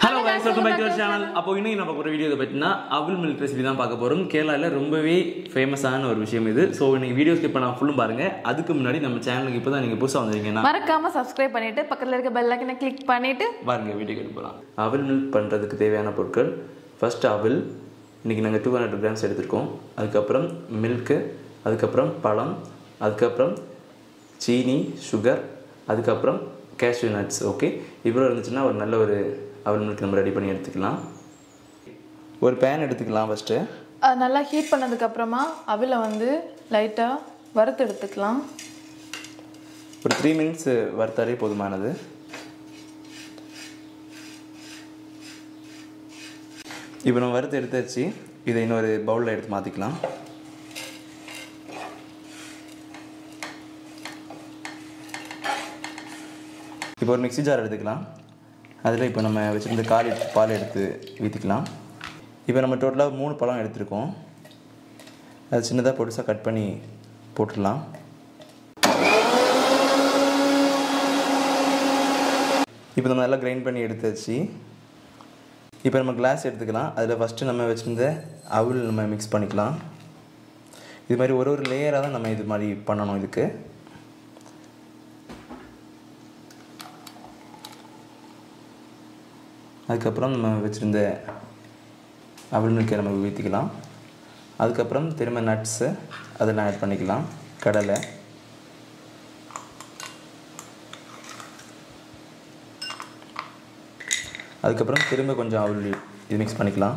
hello guys welcome back to channel அப்போ இன்னைக்கு நம்ம ஒரு வீடியோ பற்றினா அவில் மில்க் ரெசிபி தான் பார்க்க போகிறோம் கேரளாவில் ரொம்பவே ஃபேமஸான ஒரு விஷயம் இது ஸோ இன்னைக்கு வீடியோ ஸ்கிப் பண்ண ஃபுல்லும் பாருங்க அதுக்கு முன்னாடி நம்ம சேனலுக்கு இப்போ தான் நீங்கள் புதுசாக வந்திருக்கீங்கன்னா மறக்காம சப்ஸ்கிரைப் பண்ணிட்டு பக்கத்துல இருக்க பெல் ஐக்கனை கிளிக் பண்ணிட்டு பாருங்க வீடியோ எடுத்து போகலாம் அவில் மில்க் பண்ணுறதுக்கு தேவையான பொருட்கள் ஃபர்ஸ்ட் அவில் இன்னைக்கு நாங்கள் டூ ஹண்ட்ரட் கிராம்ஸ் எடுத்திருக்கோம் அதுக்கப்புறம் மில்க்கு அதுக்கப்புறம் பழம் அதுக்கப்புறம் சீனி சுகர் அதுக்கப்புறம் கேஷ்யூ நட்ஸ் ஓகே இவ்வளோ இருந்துச்சுன்னா ஒரு நல்ல ஒரு அவல் மில்க் நம்ம ரெடி பண்ணி எடுத்துக்கலாம் ஒரு பேன் எடுத்துக்கலாம் ஃபஸ்ட்டு அது நல்லா ஹீட் பண்ணதுக்கு அப்புறமா அவில வந்து லைட்டா வறுத்து எடுத்துக்கலாம் ஒரு த்ரீ மினிட்ஸ் வறுத்தாலே போதுமானது இப்போ நம்ம வறுத்து எடுத்தாச்சு இதை இன்னொரு பவுலில் எடுத்து மாற்றிக்கலாம் இப்போ ஒரு மிக்ஸி ஜார் எடுத்துக்கலாம் அதில் இப்போ நம்ம வச்சுருந்த கால் லிட்டர் பால் எடுத்து ஊற்றிக்கலாம் இப்போ நம்ம டோட்டலாக மூணு பழம் எடுத்திருக்கோம் அது சின்னதாக பொடிசாக கட் பண்ணி போட்டுடலாம் இப்போ நம்ம நல்லா கிரைண்ட் பண்ணி எடுத்தாச்சு இப்போ நம்ம கிளாஸ் எடுத்துக்கலாம் அதில் ஃபஸ்ட்டு நம்ம வச்சுருந்த அவுல் நம்ம மிக்ஸ் பண்ணிக்கலாம் இது மாதிரி ஒரு ஒரு லேயராக தான் நம்ம இது மாதிரி பண்ணணும் இதுக்கு அதுக்கப்புறம் நம்ம வச்சுருந்த அவல் மில்கை நம்ம ஊற்றிக்கலாம் அதுக்கப்புறம் திரும்ப நட்ஸு அதெல்லாம் ஆட் பண்ணிக்கலாம் கடலை அதுக்கப்புறம் திரும்ப கொஞ்சம் அவல் இது மிக்ஸ் பண்ணிக்கலாம்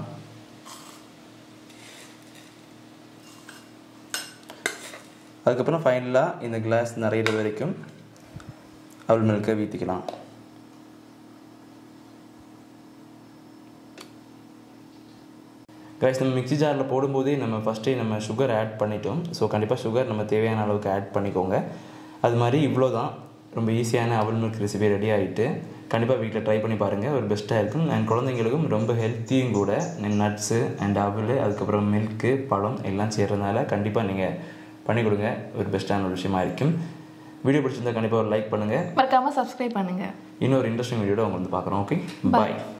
அதுக்கப்புறம் ஃபைனலாக இந்த கிளாஸ் நிறையிற வரைக்கும் அவல் மில்கை வீற்றிக்கலாம் கைஸ் நம்ம மிக்ஸி ஜாரில் போடும்போதே நம்ம ஃபஸ்ட்டே நம்ம சுகர் ஆட் பண்ணிட்டோம் ஸோ கண்டிப்பாக சுகர் நம்ம தேவையான அளவுக்கு ஆட் பண்ணிக்கோங்க அது மாதிரி இவ்வளோ தான் ரொம்ப ஈஸியான அவல் மில்க் ரெசிபி ரெடி ஆகிட்டு கண்டிப்பாக வீட்டில் ட்ரை பண்ணி பாருங்கள் ஒரு பெஸ்ட்டாக இருக்கும் அண்ட் குழந்தைங்களுக்கும் ரொம்ப ஹெல்த்தியும் கூட நட்ஸு அண்ட் அவல் அதுக்கப்புறம் மில்க்கு பழம் எல்லாம் சேர்றதுனால கண்டிப்பாக நீங்கள் பண்ணி கொடுங்க ஒரு பெஸ்ட்டான ஒரு விஷயமா இருக்கும் வீடியோ பிடிச்சிருந்தா கண்டிப்பாக ஒரு லைக் பண்ணுங்கள் மறக்காம சப்ஸ்கிரைப் பண்ணுங்க இன்னொரு இன்ட்ரெஸ்டிங் வீடியோட அவங்க வந்து பார்க்குறோம் ஓகே பாய்